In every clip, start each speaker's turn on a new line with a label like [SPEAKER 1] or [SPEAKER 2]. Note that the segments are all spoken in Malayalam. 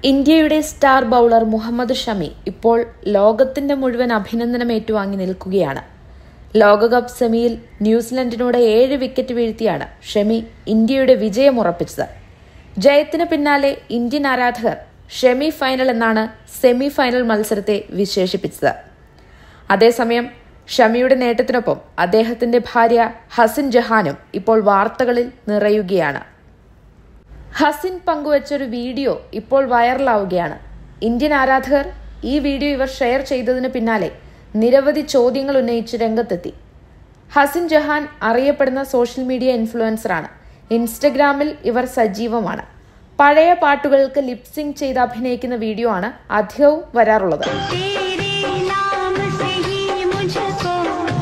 [SPEAKER 1] ഇന്ത്യയുടെ സ്റ്റാർ ബൗളർ മുഹമ്മദ് ഷമി ഇപ്പോൾ ലോകത്തിന്റെ മുഴുവൻ അഭിനന്ദനം ഏറ്റുവാങ്ങി നിൽക്കുകയാണ് ലോകകപ്പ് സെമിയിൽ ന്യൂസിലൻഡിനോട് ഏഴ് വിക്കറ്റ് വീഴ്ത്തിയാണ് ഷമി ഇന്ത്യയുടെ വിജയം ഉറപ്പിച്ചത് ജയത്തിന് പിന്നാലെ ഇന്ത്യൻ ആരാധകർ ഷെമി ഫൈനൽ എന്നാണ് സെമി ഫൈനൽ മത്സരത്തെ വിശേഷിപ്പിച്ചത് അതേസമയം ഷമിയുടെ നേട്ടത്തിനൊപ്പം അദ്ദേഹത്തിന്റെ ഭാര്യ ഹസിൻ ജഹാനും ഇപ്പോൾ വാർത്തകളിൽ നിറയുകയാണ് ഹസിൻ പങ്കുവച്ചൊരു വീഡിയോ ഇപ്പോൾ വൈറലാവുകയാണ് ഇന്ത്യൻ ആരാധകർ ഈ വീഡിയോ ഇവർ ഷെയർ ചെയ്തതിന് പിന്നാലെ നിരവധി ചോദ്യങ്ങൾ ഉന്നയിച്ച് രംഗത്തെത്തി ഹസിൻ ജഹാൻ അറിയപ്പെടുന്ന സോഷ്യൽ മീഡിയ ഇൻഫ്ലുവൻസറാണ് ഇൻസ്റ്റഗ്രാമിൽ ഇവർ സജീവമാണ് പഴയ പാട്ടുകൾക്ക് ലിപ്സിംഗ് ചെയ്ത് അഭിനയിക്കുന്ന വീഡിയോ ആണ് അധികവും വരാറുള്ളത്
[SPEAKER 2] तेरे नाम से ही मुझको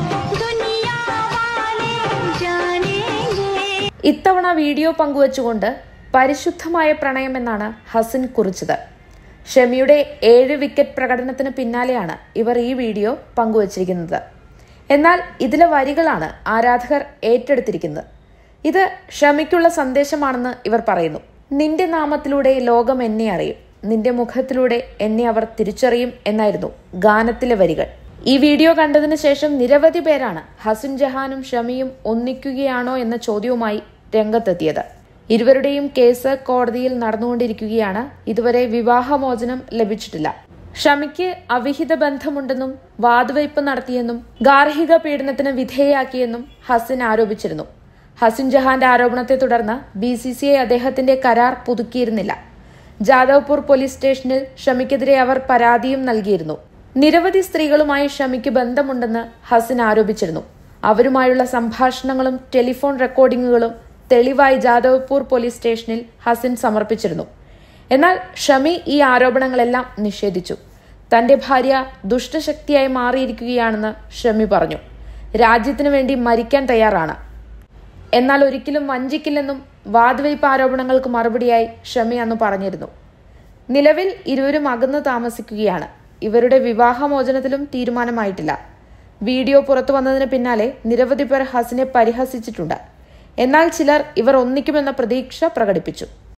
[SPEAKER 2] दुनिया वाले जानेंगे
[SPEAKER 1] ഇത്തവണ വീഡിയോ പങ്കുവച്ചുകൊണ്ട് പരിശുദ്ധമായ പ്രണയം എന്നാണ് ഹസിൻ കുറിച്ചത് ഷമിയുടെ ഏഴ് വിക്കറ്റ് പ്രകടനത്തിന് പിന്നാലെയാണ് ഇവർ ഈ വീഡിയോ പങ്കുവച്ചിരിക്കുന്നത് എന്നാൽ ഇതിലെ വരികളാണ് ആരാധകർ ഏറ്റെടുത്തിരിക്കുന്നത് ഇത് ഷമിക്കുള്ള സന്ദേശമാണെന്ന് ഇവർ പറയുന്നു നിന്റെ നാമത്തിലൂടെ ലോകം എന്നെ അറിയും നിന്റെ മുഖത്തിലൂടെ എന്നെ അവർ തിരിച്ചറിയും എന്നായിരുന്നു ഗാനത്തിലെ വരികൾ ഈ വീഡിയോ കണ്ടതിന് ശേഷം നിരവധി പേരാണ് ഹസുൻ ജഹാനും ഷമിയും ഒന്നിക്കുകയാണോ എന്ന ചോദ്യവുമായി രംഗത്തെത്തിയത് ഇരുവരുടെയും കേസ് കോടതിയിൽ നടന്നുകൊണ്ടിരിക്കുകയാണ് ഇതുവരെ വിവാഹമോചനം ലഭിച്ചിട്ടില്ല ഷമിക്ക് അവിഹിത ബന്ധമുണ്ടെന്നും വാതുവയ്പ് നടത്തിയെന്നും ഗാർഹിക പീഡനത്തിന് വിധേയയാക്കിയെന്നും ഹസിൻ ആരോപിച്ചിരുന്നു ഹസിൻ ജഹാന്റെ ആരോപണത്തെ തുടർന്ന് ബി സി സി ഐ അദ്ദേഹത്തിന്റെ കരാർ പുതുക്കിയിരുന്നില്ല ജാദവ്പൂർ പോലീസ് സ്റ്റേഷനിൽ ഷമിക്കെതിരെ അവർ പരാതിയും നൽകിയിരുന്നു നിരവധി സ്ത്രീകളുമായി ഷമിക്ക് ബന്ധമുണ്ടെന്ന് ഹസിൻ ആരോപിച്ചിരുന്നു അവരുമായുള്ള സംഭാഷണങ്ങളും ടെലിഫോൺ റെക്കോർഡിംഗുകളും തെളിവായി ജാദവ്പൂർ പോലീസ് സ്റ്റേഷനിൽ ഹസിൻ സമർപ്പിച്ചിരുന്നു എന്നാൽ ഷമി ഈ ആരോപണങ്ങളെല്ലാം നിഷേധിച്ചു തന്റെ ഭാര്യ ദുഷ്ടശക്തിയായി മാറിയിരിക്കുകയാണെന്ന് ഷമി പറഞ്ഞു രാജ്യത്തിനു വേണ്ടി മരിക്കാൻ തയ്യാറാണ് എന്നാൽ ഒരിക്കലും വഞ്ചിക്കില്ലെന്നും വാതുവയ്പ് ആരോപണങ്ങൾക്ക് മറുപടിയായി ഷമി അന്ന് പറഞ്ഞിരുന്നു നിലവിൽ ഇരുവരും അകന്നു താമസിക്കുകയാണ് ഇവരുടെ വിവാഹമോചനത്തിലും തീരുമാനമായിട്ടില്ല വീഡിയോ പുറത്തു വന്നതിന് പിന്നാലെ നിരവധി പേർ ഹസിനെ പരിഹസിച്ചിട്ടുണ്ട് എന്നാൽ ചിലർ ഇവർ ഒന്നിക്കുമെന്ന പ്രതീക്ഷ പ്രകടിപ്പിച്ചു